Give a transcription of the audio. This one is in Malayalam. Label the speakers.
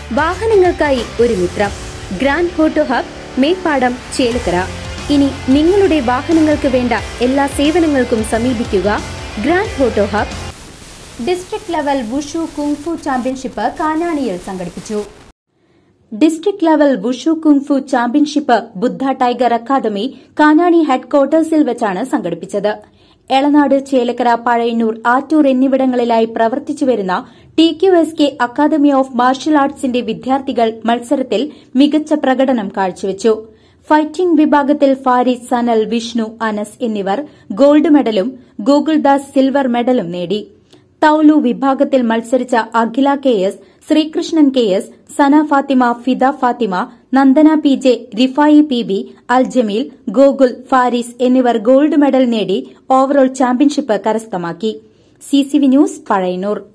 Speaker 1: വാഹനങ്ങൾക്കായി ഒരു മിത്രം grand photo hub Meppadam Chelakkara ഇനി നിങ്ങളുടെ വാഹനങ്ങൾക്ക് വേണ്ട എല്ലാ സേവനങ്ങൾക്കും സമീപിക്കുക grand photo hub district level wushu kung fu championship കാനാണിയിൽ സംഘടിപ്പിച്ചു district level wushu kung fu championship Buddha tiger academy Kanani ഹെഡ്ക്വാർട്ടേഴ്സിൽ വെച്ചാണ് സംഘടിപ്പിച്ചത് എളനാട് ചേലക്കര പഴയന്നൂർ ആറ്റൂർ എന്നിവിടങ്ങളിലായി പ്രവർത്തിച്ചുവരുന്ന T Q S K academy of martial ആർട്സിന്റെ വിദ്യാർത്ഥികൾ മത്സരത്തിൽ മികച്ച പ്രകടനം കാഴ്ചവച്ചു ഫൈറ്റിംഗ് വിഭാഗത്തിൽ ഫാരിസ് സനൽ വിഷ്ണു അനസ് എന്നിവർ ഗോൾഡ് മെഡലും ഗോകുൽദാസ് സിൽവർ മെഡലും നേടി തൌലു വിഭാഗത്തിൽ മത്സരിച്ച Akhila K S Sreekrishnan K S Sana Fathima Fida Fathima Nandana P J Rifayi P B Al Jameel Gokul Faris എന്നിവർ ഗോൾഡ് മെഡൽ നേടി ഓവറോൾ ചാമ്പ്യൻഷിപ്പ് കരസ്ഥമാക്കി സിസിവി ന്യൂസ് പഴയന്നൂർ